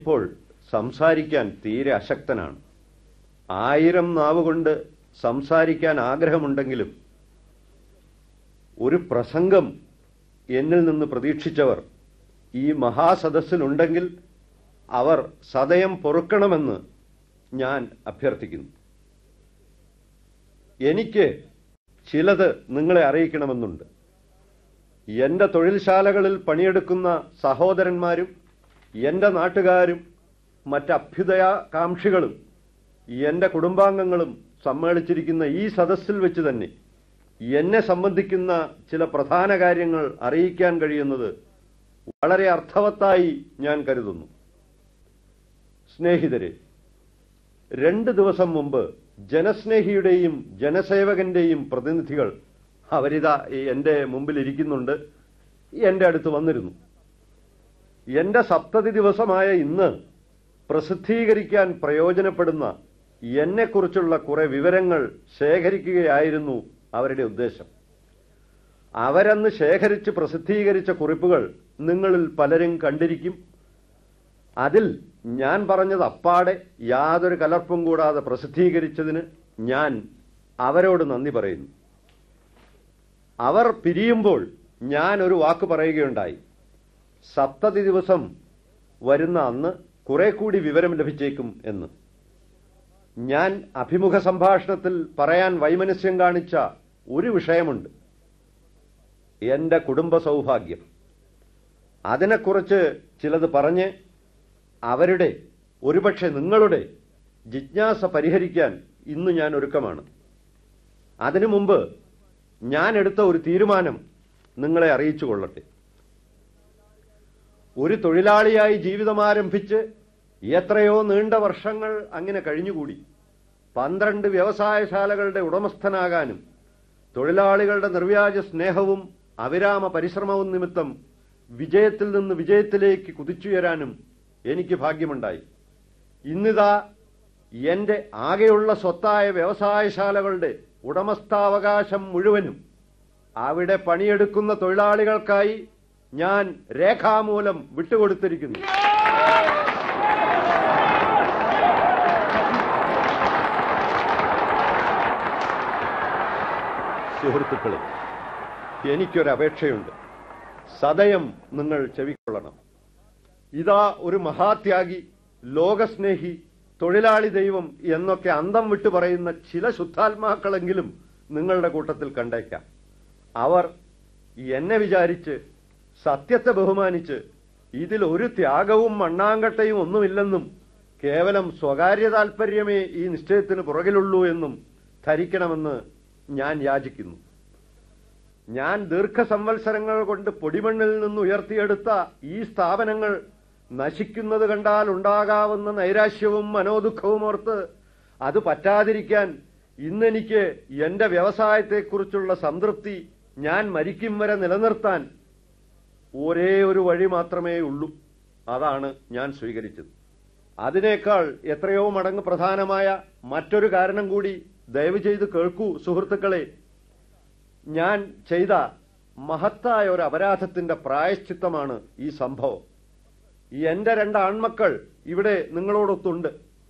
ഇപ്പോൾ സംസാരിക്കാൻ തീരെ അശക്തനാണ് ആയിരം നാവുകൊണ്ട് സംസാരിക്കാൻ ആഗ്രഹമുണ്ടെങ്കിലും ഒരു പ്രസംഗം എന്നിൽ നിന്ന് പ്രതീക്ഷിച്ചവർ ഈ മഹാസദസ്സിലുണ്ടെങ്കിൽ അവർ സദയം പൊറുക്കണമെന്ന് ഞാൻ അഭ്യർത്ഥിക്കുന്നു എനിക്ക് ചിലത് നിങ്ങളെ അറിയിക്കണമെന്നുണ്ട് എന്റെ തൊഴിൽശാലകളിൽ പണിയെടുക്കുന്ന സഹോദരന്മാരും എന്റെ നാട്ടുകാരും മറ്റഭ്യുദയാകാംക്ഷികളും എന്റെ കുടുംബാംഗങ്ങളും സമ്മേളിച്ചിരിക്കുന്ന ഈ സദസ്സിൽ വെച്ച് തന്നെ എന്നെ സംബന്ധിക്കുന്ന ചില പ്രധാന കാര്യങ്ങൾ അറിയിക്കാൻ കഴിയുന്നത് വളരെ അർത്ഥവത്തായി ഞാൻ കരുതുന്നു സ്നേഹിതരെ രണ്ട് ദിവസം മുമ്പ് ജനസ്നേഹിയുടെയും ജനസേവകന്റെയും പ്രതിനിധികൾ അവരിതാ ഈ എന്റെ മുമ്പിൽ ഇരിക്കുന്നുണ്ട് എന്റെ അടുത്ത് വന്നിരുന്നു എന്റെ സപ്തതി ദിവസമായ ഇന്ന് പ്രസിദ്ധീകരിക്കാൻ പ്രയോജനപ്പെടുന്ന എന്നെക്കുറിച്ചുള്ള കുറെ വിവരങ്ങൾ ശേഖരിക്കുകയായിരുന്നു അവരുടെ ഉദ്ദേശം അവരന്ന് ശേഖരിച്ച് പ്രസിദ്ധീകരിച്ച കുറിപ്പുകൾ നിങ്ങളിൽ പലരും കണ്ടിരിക്കും അതിൽ ഞാൻ പറഞ്ഞത് അപ്പാടെ യാതൊരു കലർപ്പും കൂടാതെ പ്രസിദ്ധീകരിച്ചതിന് ഞാൻ അവരോട് നന്ദി പറയുന്നു അവർ പിരിയുമ്പോൾ ഞാൻ ഒരു വാക്ക് പറയുകയുണ്ടായി സപ്തതി ദിവസം വരുന്ന അന്ന് കുറെ കൂടി വിവരം ലഭിച്ചേക്കും എന്ന് ഞാൻ അഭിമുഖ സംഭാഷണത്തിൽ പറയാൻ വൈമനസ്യം കാണിച്ച ഒരു വിഷയമുണ്ട് എന്റെ കുടുംബ സൗഭാഗ്യം അതിനെക്കുറിച്ച് ചിലത് പറഞ്ഞ് അവരുടെ ഒരുപക്ഷെ നിങ്ങളുടെ ജിജ്ഞാസ പരിഹരിക്കാൻ ഇന്ന് ഞാൻ ഒരുക്കമാണ് അതിനു മുമ്പ് ഞാൻ എടുത്ത ഒരു തീരുമാനം നിങ്ങളെ അറിയിച്ചു കൊള്ളട്ടെ ഒരു തൊഴിലാളിയായി ജീവിതം ആരംഭിച്ച് എത്രയോ നീണ്ട വർഷങ്ങൾ അങ്ങനെ കഴിഞ്ഞുകൂടി പന്ത്രണ്ട് വ്യവസായശാലകളുടെ ഉടമസ്ഥനാകാനും തൊഴിലാളികളുടെ നിർവ്യാജ സ്നേഹവും അവിരാമ പരിശ്രമവും നിമിത്തം വിജയത്തിൽ നിന്ന് വിജയത്തിലേക്ക് കുതിച്ചുയരാനും എനിക്ക് ഭാഗ്യമുണ്ടായി ഇന്നിതാ എന്റെ ആകെയുള്ള സ്വത്തായ വ്യവസായശാലകളുടെ ഉടമസ്ഥാവകാശം മുഴുവനും അവിടെ പണിയെടുക്കുന്ന തൊഴിലാളികൾക്കായി ഞാൻ രേഖാമൂലം വിട്ടുകൊടുത്തിരിക്കുന്നു സുഹൃത്തുക്കളെ എനിക്കൊരപേക്ഷയുണ്ട് സദയം നിങ്ങൾ ചെവിക്കൊള്ളണം ഇതാ ഒരു മഹാത്യാഗി ലോകസ്നേഹി തൊഴിലാളി ദൈവം എന്നൊക്കെ അന്തം വിട്ടു പറയുന്ന ചില ശുദ്ധാത്മാക്കളെങ്കിലും നിങ്ങളുടെ കൂട്ടത്തിൽ കണ്ടേക്കാം അവർ എന്നെ വിചാരിച്ച് സത്യത്തെ ബഹുമാനിച്ച് ഇതിൽ ഒരു ത്യാഗവും മണ്ണാങ്കട്ടയും ഒന്നുമില്ലെന്നും കേവലം സ്വകാര്യ താൽപര്യമേ ഈ നിശ്ചയത്തിന് പുറകിലുള്ളൂ എന്നും ധരിക്കണമെന്ന് ഞാൻ യാചിക്കുന്നു ഞാൻ ദീർഘസംവത്സരങ്ങൾ കൊണ്ട് പൊടിമണ്ണിൽ നിന്ന് ഉയർത്തിയെടുത്ത ഈ സ്ഥാപനങ്ങൾ നശിക്കുന്നത് കണ്ടാൽ ഉണ്ടാകാവുന്ന നൈരാശ്യവും മനോദുഃഖവും ഓർത്ത് അത് പറ്റാതിരിക്കാൻ ഇന്നെനിക്ക് എന്റെ വ്യവസായത്തെക്കുറിച്ചുള്ള സംതൃപ്തി ഞാൻ മരിക്കും വരെ നിലനിർത്താൻ ഒരേ ഒരു വഴി മാത്രമേ ഉള്ളൂ അതാണ് ഞാൻ സ്വീകരിച്ചത് അതിനേക്കാൾ എത്രയോ മടങ്ങ് പ്രധാനമായ മറ്റൊരു കാരണം കൂടി ദയവ് ചെയ്ത് കേൾക്കൂ സുഹൃത്തുക്കളെ ഞാൻ ചെയ്ത മഹത്തായ ഒരു അപരാധത്തിന്റെ പ്രായശ്ചിത്തമാണ് ഈ സംഭവം ഈ എന്റെ രണ്ട് ആൺമക്കൾ ഇവിടെ നിങ്ങളോടൊത്തുണ്ട്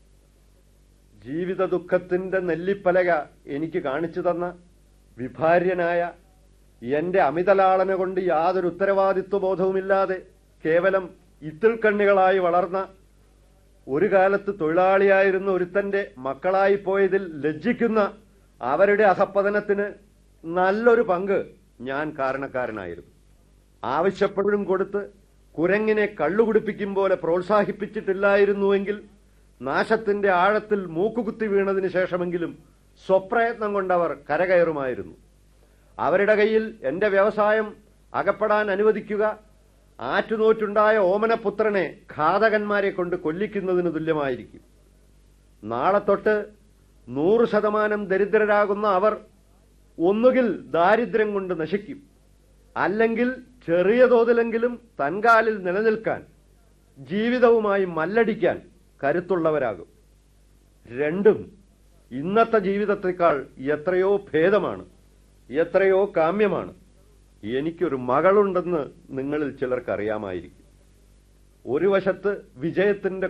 ജീവിത ദുഃഖത്തിന്റെ നെല്ലിപ്പലക എനിക്ക് കാണിച്ചു തന്ന വിഭാര്യനായ എന്റെ അമിതലാളന കൊണ്ട് യാതൊരു ഉത്തരവാദിത്വ ബോധവുമില്ലാതെ കേവലം ഇത്തിൽക്കണ്ണികളായി വളർന്ന ഒരു കാലത്ത് തൊഴിലാളിയായിരുന്ന ഒരുത്തന്റെ മക്കളായി പോയതിൽ ലജ്ജിക്കുന്ന അവരുടെ അധപ്പതനത്തിന് നല്ലൊരു പങ്ക് ഞാൻ കാരണക്കാരനായിരുന്നു ആവശ്യപ്പെടും കൊടുത്ത് കുരങ്ങിനെ കള്ളുകുടിപ്പിക്കും പോലെ പ്രോത്സാഹിപ്പിച്ചിട്ടില്ലായിരുന്നുവെങ്കിൽ നാശത്തിന്റെ ആഴത്തിൽ മൂക്കുകുത്തി വീണതിന് ശേഷമെങ്കിലും സ്വപ്രയത്നം കൊണ്ടവർ കരകയറുമായിരുന്നു അവരുടെ കയ്യിൽ എന്റെ വ്യവസായം അകപ്പെടാൻ അനുവദിക്കുക ആറ്റുനോറ്റുണ്ടായ ഓമനപുത്രനെ ഘാതകന്മാരെ കൊണ്ട് കൊല്ലിക്കുന്നതിന് തുല്യമായിരിക്കും നാളെ തൊട്ട് നൂറ് ശതമാനം ദരിദ്രരാകുന്ന അവർ ഒന്നുകിൽ ദാരിദ്ര്യം കൊണ്ട് നശിക്കും അല്ലെങ്കിൽ ചെറിയ തോതിലെങ്കിലും തൻകാലിൽ നിലനിൽക്കാൻ ജീവിതവുമായി മല്ലടിക്കാൻ കരുത്തുള്ളവരാകും രണ്ടും ഇന്നത്തെ ജീവിതത്തെക്കാൾ എത്രയോ ഭേദമാണ് എത്രയോ കാമ്യമാണ് എനിക്കൊരു മകളുണ്ടെന്ന് നിങ്ങളിൽ ചിലർക്ക് അറിയാമായിരിക്കും ഒരു വശത്ത് വിജയത്തിന്റെ